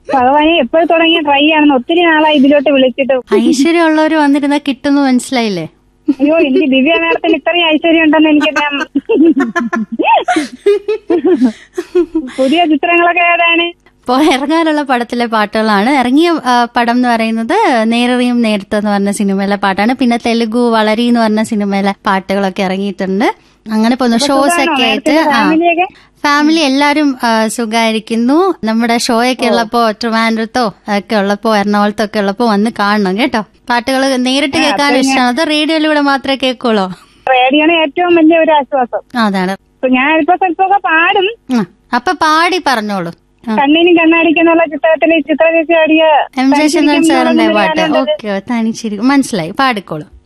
ഭഗവാനെ എപ്പോഴും തുടങ്ങിയ ട്രൈ ആണെന്ന് ഒത്തിരി നാളായി ഇതിലോട്ട് വിളിച്ചിട്ട് ഐശ്വര്യം ഉള്ളവർ വന്നിരുന്ന കിട്ടുന്നു മനസ്സിലായില്ലേ അയ്യോ എനിക്ക് ദിവ്യ മേഡത്തിന് ഇത്രയും ഐശ്വര്യം ഉണ്ടെന്ന് എനിക്കറിയാം പുതിയ ചിത്രങ്ങളൊക്കെ ഏതാണ് ഇപ്പോൾ ഇറങ്ങാനുള്ള പടത്തിലെ പാട്ടുകളാണ് ഇറങ്ങിയ ആ, പടം എന്ന് പറയുന്നത് നേരറിയും നേരത്തെ എന്ന് പറഞ്ഞ സിനിമയിലെ പാട്ടാണ് പിന്നെ തെലുഗു വളരി എന്ന് പറഞ്ഞ സിനിമയിലെ പാട്ടുകളൊക്കെ ഇറങ്ങിയിട്ടുണ്ട് അങ്ങനെ പോകുന്നു ഷോസ് ഒക്കെ ആയിട്ട് ആ ഫാമിലിയൊക്കെ ഫാമിലി എല്ലാരും ആ, സുഖായിരിക്കുന്നു നമ്മുടെ ഷോ ഒക്കെ ഉള്ളപ്പോ ട്രിവാൻഡ്രത്തോ ഒക്കെ ഉള്ളപ്പോ എറണാകുളത്തോ ഒക്കെ ഉള്ളപ്പോ വന്ന് കാണണം കേട്ടോ പാട്ടുകൾ നേരിട്ട് കേൾക്കാൻ ഇഷ്ടമാണ് അത് റേഡിയോയിലൂടെ മാത്രമേ കേൾക്കുള്ളൂ റേഡിയോണ് ഏറ്റവും വലിയ ഒരു ആശ്വാസം അതാണ് ഇപ്പൊ ഞാൻ ഇപ്പൊ സ്വല്പമൊക്കെ പാടും ആ, അപ്പൊ പാടി പറഞ്ഞോളൂ ആ. കണ്ണിനും കണ്ണാടിക്കെന്നുള്ള ചിത്രത്തില് ചിത്രചേച്ചി പാടിയ എം ജയചന്ദ്രൻ സാറിന്റെ തനിച്ചിരിക്കും പാട്ട് എന്നുള്ളത് ഓക്കെ തനിച്ചിരിക്കും മനസ്സിലായി പാടിക്കോളൂ